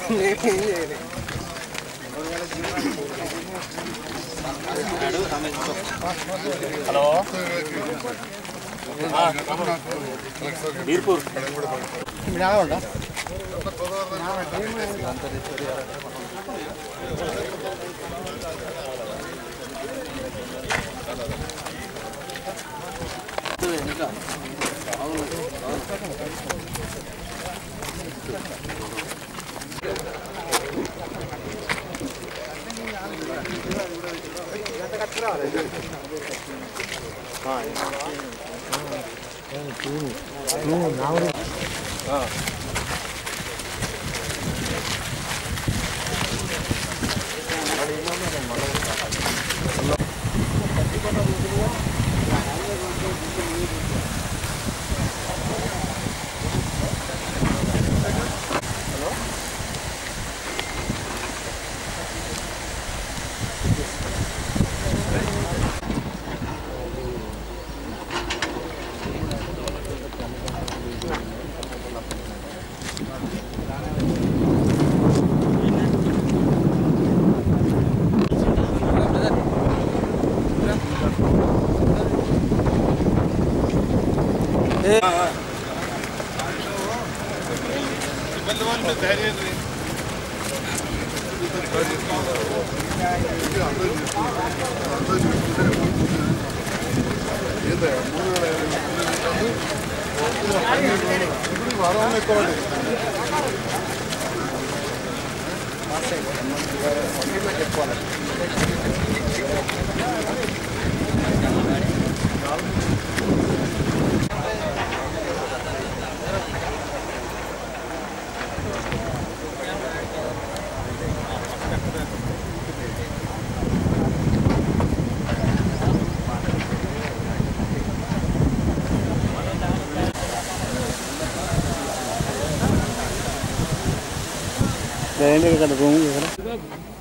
hello Birpur ఇక్కడ room ఇక్కడ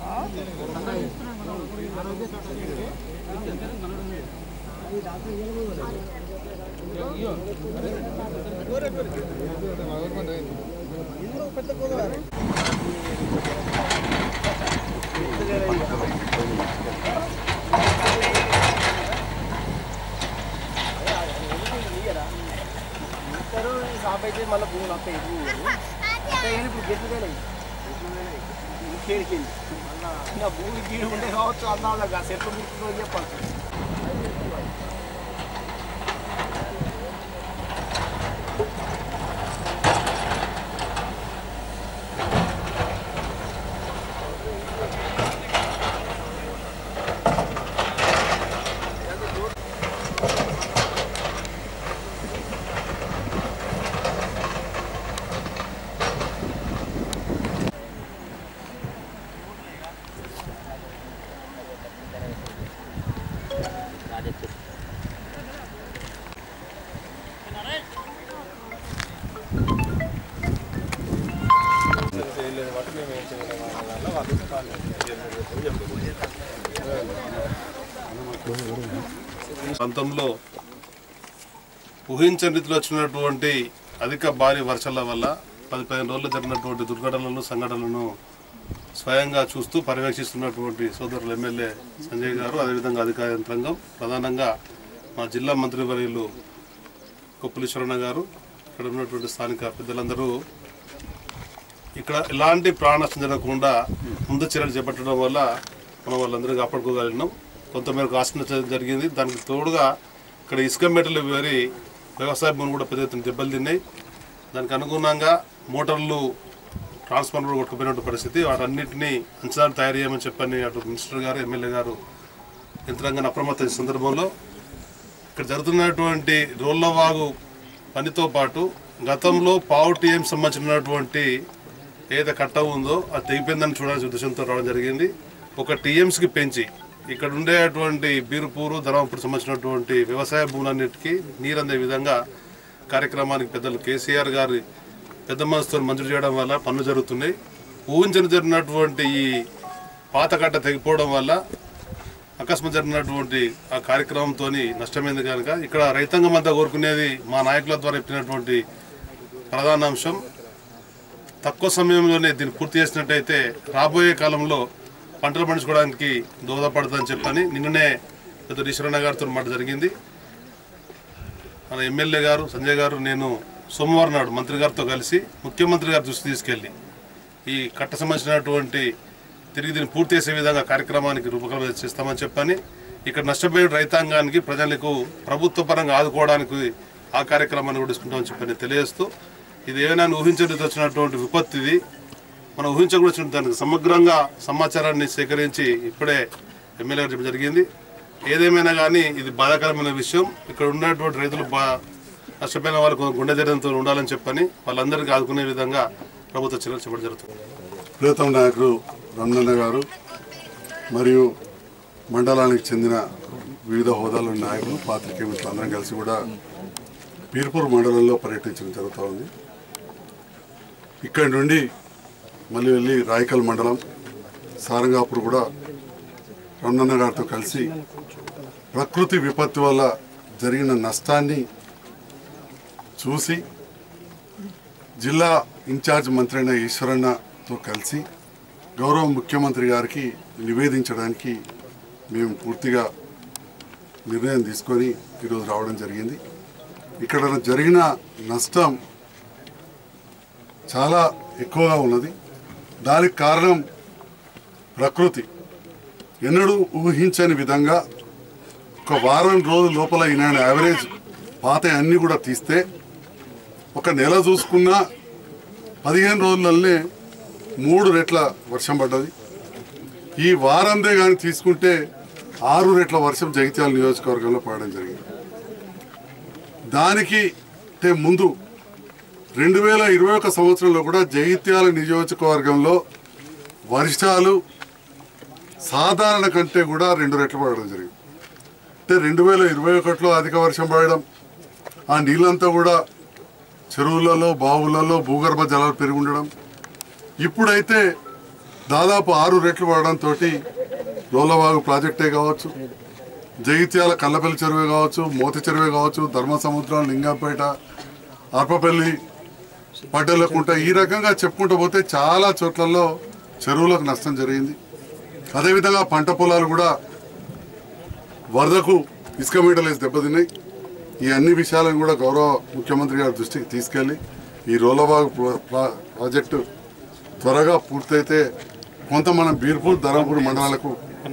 అయితే మళ్ళీ భూములు వస్తాయి ఇప్పుడు గెట్లు కేడికి ఇంకా భూమి గీడు ఉండే కావచ్చు అన్నా సెట్లు ముట్టుకో చెప్పాలి ప్రాంతంలో ఊహించని రీతిలో వచ్చినటువంటి అధిక భారీ వర్షాల వల్ల పది పదిహేను రోజులు జరిగినటువంటి దుర్ఘటనలను సంఘటనలను స్వయంగా చూస్తూ పర్యవేక్షిస్తున్నటువంటి సోదరులు ఎమ్మెల్యే సంజయ్ గారు అదేవిధంగా అధికార యంత్రాంగం ప్రధానంగా మా జిల్లా మంత్రివర్యులు కొప్పులీశ్వరణ గారు ఇక్కడ ఉన్నటువంటి స్థానిక పెద్దలందరూ ఇక్కడ ఎలాంటి ప్రాణ నష్టం జరగకుండా ముందు చర్యలు చేపట్టడం వల్ల మనం వాళ్ళందరూ కాపాడుకోగలిగినాం కొంతమేరకు ఆశ జరిగింది దానికి తోడుగా ఇక్కడ ఇసుక మెటలు వేరి వ్యవసాయ భూములు కూడా పెద్ద ఎత్తున దెబ్బలు తిన్నాయి దానికి అనుగుణంగా మోటార్లు ట్రాన్స్ఫార్మర్ కూడా కొట్టుకుపోయినటువంటి పరిస్థితి వాటన్నిటిని అంచనాలు తయారు చేయమని చెప్పని అటు మినిస్టర్ గారు ఎమ్మెల్యే గారు యంత్రాంగాన్ని అప్రమత్త సందర్భంలో ఇక్కడ జరుగుతున్నటువంటి రోళ్లవాగు పనితో పాటు గతంలో పావు టీఎం సంబంధించినటువంటి ఏదైతే కట్ట ఉందో అది తెగిపోయిందని చూడాల్సిన ఉద్దేశంతో రావడం జరిగింది ఒక టీఎంసీకి పెంచి ఇక్కడ ఉండేటువంటి బీరుపూరు ధర్మపురం సంబంధించినటువంటి వ్యవసాయ భూములన్నిటికీ నీరు అందే విధంగా కార్యక్రమానికి పెద్దలు కేసీఆర్ గారి పెద్ద మనసుతో మంజూరు చేయడం వల్ల పనులు జరుగుతున్నాయి ఊహించని జరిగినటువంటి ఈ పాత కట్ట తెగిపోవడం వల్ల అకస్మాత్ జరిగినటువంటి ఆ కార్యక్రమంతో నష్టమైంది కనుక ఇక్కడ రైతాంగం అంతా కోరుకునేది మా నాయకుల ద్వారా చెప్పినటువంటి ప్రధాన అంశం తక్కువ సమయంలోనే దీన్ని పూర్తి చేసినట్టయితే రాబోయే కాలంలో పంటలు పండించుకోవడానికి దోహదపడుతుందని చెప్పని నిన్ననే పెద్ద ఈశ్వరన్న గారితో మాట జరిగింది మన ఎమ్మెల్యే గారు సంజయ్ గారు నేను సోమవారం నాడు మంత్రి గారితో కలిసి ముఖ్యమంత్రి గారి దృష్టి తీసుకెళ్ళి ఈ కట్ట సంబంధించినటువంటి తిరిగి దీన్ని పూర్తి చేసే విధంగా కార్యక్రమానికి రూపకల్పన చేస్తామని చెప్పని ఇక్కడ నష్టపోయిన రైతాంగానికి ప్రజలకు ప్రభుత్వ పరంగా ఆదుకోవడానికి ఆ కార్యక్రమాన్ని కూడా తీసుకుంటామని చెప్పని తెలియజేస్తూ ఇది ఏమైనా ఊహించడానికి వచ్చినటువంటి విపత్తు ఇది మనం ఊహించకుండా వచ్చిన దానికి సమగ్రంగా సమాచారాన్ని సేకరించి ఇప్పుడే ఎమ్మెల్యే గారు చెప్పడం జరిగింది ఏదేమైనా కానీ ఇది బాధాకరమైన విషయం ఇక్కడ ఉన్నటువంటి రైతులు బా నష్టపోయిన వాళ్ళకు గుండె ధైర్యంతో ఉండాలని చెప్పని వాళ్ళందరికీ ఆదుకునే విధంగా ప్రభుత్వ చర్యలు చెప్పడం జరుగుతుంది ప్రియతమ నాయకుడు రమణన్న గారు మరియు మండలానికి చెందిన వివిధ హోదాల నాయకులు పాత్రికేయ మిత్రులు అందరం కలిసి కూడా పీర్పూర్ మండలంలో పర్యటించడం జరుగుతూ ఉంది ఇక్కడి నుండి మళ్ళీ వెళ్ళి రాయకల్ మండలం సారంగాపూర్ కూడా రమణన్న గారితో కలిసి ప్రకృతి విపత్తు వల్ల జరిగిన నష్టాన్ని చూసి జిల్లా ఇన్ఛార్జ్ మంత్రి అయిన ఈశ్వరన్నతో కలిసి గౌరవ ముఖ్యమంత్రి గారికి నివేదించడానికి మేము పూర్తిగా నిర్ణయం తీసుకొని ఈరోజు రావడం జరిగింది ఇక్కడ జరిగిన నష్టం చాలా ఎక్కువగా ఉన్నది దానికి కారణం ప్రకృతి ఎన్నడూ ఊహించని విధంగా ఒక వారం రోజుల లోపల ఈయన యావరేజ్ పాత అన్నీ కూడా తీస్తే ఒక నెల చూసుకున్నా పదిహేను రోజులనే మూడు రెట్ల వర్షం పడ్డది ఈ వారందే కానీ తీసుకుంటే ఆరు రెట్ల వర్షం జగిత్యాల నియోజకవర్గంలో పడడం జరిగింది దానికి అంటే ముందు రెండు వేల ఇరవై ఒక సంవత్సరంలో కూడా జగిత్యాల నియోజకవర్గంలో వర్షాలు సాధారణ కంటే కూడా రెండు రెట్లు పడడం జరిగింది అంటే రెండు వేల ఇరవై ఒకటిలో అధిక వర్షం పడడం ఆ నీళ్ళంతా కూడా చెరువులలో బావులలో భూగర్భ జలాలు పెరిగి ఉండడం ఇప్పుడైతే దాదాపు ఆరు రెట్లు పడడంతో రోలవాగు ప్రాజెక్టే కావచ్చు జగిత్యాల కల్లపల్లి చెరువే కావచ్చు మోతి చెరువే కావచ్చు ధర్మ సముద్రం లింగంపేట అర్పపల్లి పడ్డలకుంట ఈ రకంగా చెప్పుకుంటూ పోతే చాలా చోట్లలో చెరువులకు నష్టం జరిగింది అదేవిధంగా పంట పొలాలు కూడా వరదకు ఇసుక మీటలు వేసి దెబ్బతిన్నాయి ఈ అన్ని విషయాలను కూడా గౌరవ ముఖ్యమంత్రి గారి దృష్టికి తీసుకెళ్లి ఈ రోలబాగ్ ప్రా- ప్రా- ప్రాజెక్టు త్వరగా పూర్తయితే కొంత మనం బీర్పూర్ ధర్మపూర్ మండలాలకు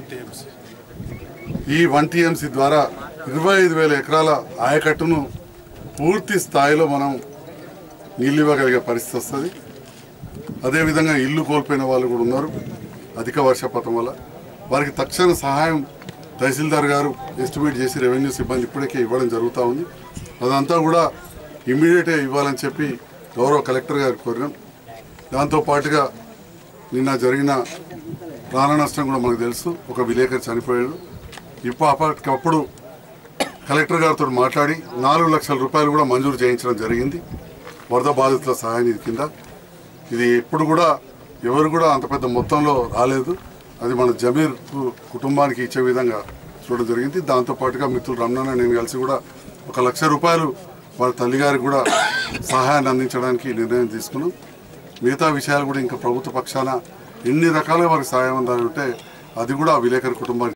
ఈ వన్ టీఎంసీ ద్వారా ఇరవై ఐదు వేల ఎకరాల ఆయకట్టును పూర్తి స్థాయిలో మనం నీళ్ళు ఇవ్వగలిగే పరిస్థితి వస్తుంది అదేవిధంగా ఇల్లు కోల్పోయిన వాళ్ళు కూడా ఉన్నారు అధిక వర్షపాతం వల్ల వారికి తక్షణ సహాయం తహసీల్దార్ గారు ఎస్టిమేట్ చేసి రెవెన్యూ సిబ్బంది ఇప్పటికే ఇవ్వడం జరుగుతూ ఉంది అదంతా కూడా ఇమ్మీడియట్గా ఇవ్వాలని చెప్పి గౌరవ కలెక్టర్ గారు కోరినాం దాంతో పాటుగా నిన్న జరిగిన ప్రాణ నష్టం కూడా మనకు తెలుసు ఒక విలేకరి చనిపోయాడు ఇప్పుడు అప్పటికప్పుడు కలెక్టర్ గారితో మాట్లాడి నాలుగు లక్షల రూపాయలు కూడా మంజూరు చేయించడం జరిగింది వరద బాధితుల సహాయ నిధి కింద ఇది ఎప్పుడు కూడా ఎవరు కూడా అంత పెద్ద మొత్తంలో రాలేదు అది మన జమీర్ కు- కుటుంబానికి ఇచ్చే విధంగా చూడడం జరిగింది దాంతో పాటుగా మిత్రులు రమణాన్న నేను కలిసి కూడా ఒక లక్ష రూపాయలు వారి తల్లిగారికి కూడా సహాయాన్ని అందించడానికి నిర్ణయం తీసుకున్నాం మిగతా విషయాలు కూడా ఇంకా ప్రభుత్వ పక్షాన ఎన్ని రకాలుగా వారికి సహాయం అందాలంటే అది కూడా ఆ విలేకరి కుటుంబానికి